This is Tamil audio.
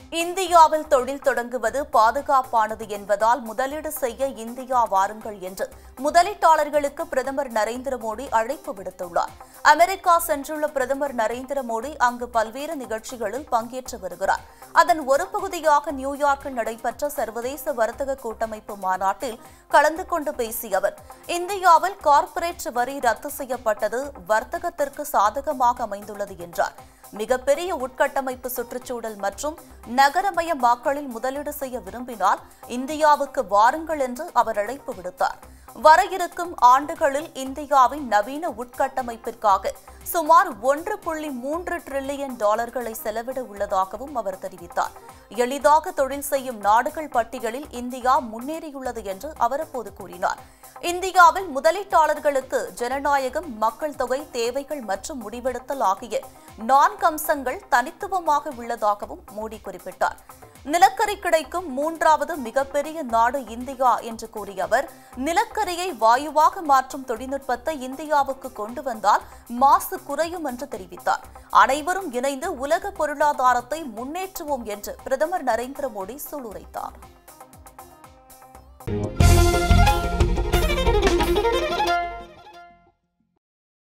இந்தியாவில் தொழில் தொடங்குவது பாதுகாப்பானது என்பதால் முதலீடு செய்ய இந்தியா வாருங்கள் என்று முதலீட்டாளர்களுக்கு பிரதமர் நரேந்திர மோடி அழைப்பு விடுத்துள்ளார் அமெரிக்கா சென்றுள்ள பிரதமர் நரேந்திர மோடி அங்கு பல்வேறு நிகழ்ச்சிகளில் பங்கேற்று வருகிறார் அதன் ஒரு பகுதியாக நியூயார்க்கில் நடைபெற்ற சர்வதேச வர்த்தக கூட்டமைப்பு மாநாட்டில் கலந்து கொண்டு பேசிய அவர் இந்தியாவில் கார்ப்பரேட் வரி ரத்து செய்யப்பட்டது வர்த்தகத்திற்கு சாதகமாக அமைந்துள்ளது என்றார் மிகப்பெரிய உட்கட்டமைப்பு சுற்றுச்சூழல் மற்றும் நகரமயமாக்கலில் முதலீடு செய்ய விரும்பினால் இந்தியாவுக்கு வாருங்கள் என்று அவர் அழைப்பு விடுத்தார் வர இருக்கும் ஆண்டுகளில் இந்தியாவின் நவீன உட்கட்டமைப்பிற்காக சுமார் ஒன்று புள்ளி மூன்று டிரில்லியன் டாலர்களை செலவிட உள்ளதாகவும் அவர் தெரிவித்தார் எளிதாக தொழில் செய்யும் நாடுகள் பட்டியலில் இந்தியா முன்னேறியுள்ளது என்று அவர் அப்போது கூறினார் இந்தியாவில் முதலீட்டாளர்களுக்கு ஜனநாயகம் மக்கள் தொகை தேவைகள் மற்றும் முடிவெடுத்தல் ஆகிய நான்கு அம்சங்கள் தனித்துவமாக உள்ளதாகவும் மோடி குறிப்பிட்டார் நிலக்கரி கிடைக்கும் மூன்றாவது மிகப்பெரிய நாடு இந்தியா என்று கூறிய அவர் நிலக்கரியை வாயுவாக மாற்றும் தொழில்நுட்பத்தை இந்தியாவுக்கு கொண்டு வந்தால் மாசு குறையும் என்று தெரிவித்தார் அனைவரும் இணைந்து உலக பொருளாதாரத்தை முன்னேற்றுவோம் என்று பிரதமர் நரேந்திர மோடி சூளுரைத்தார்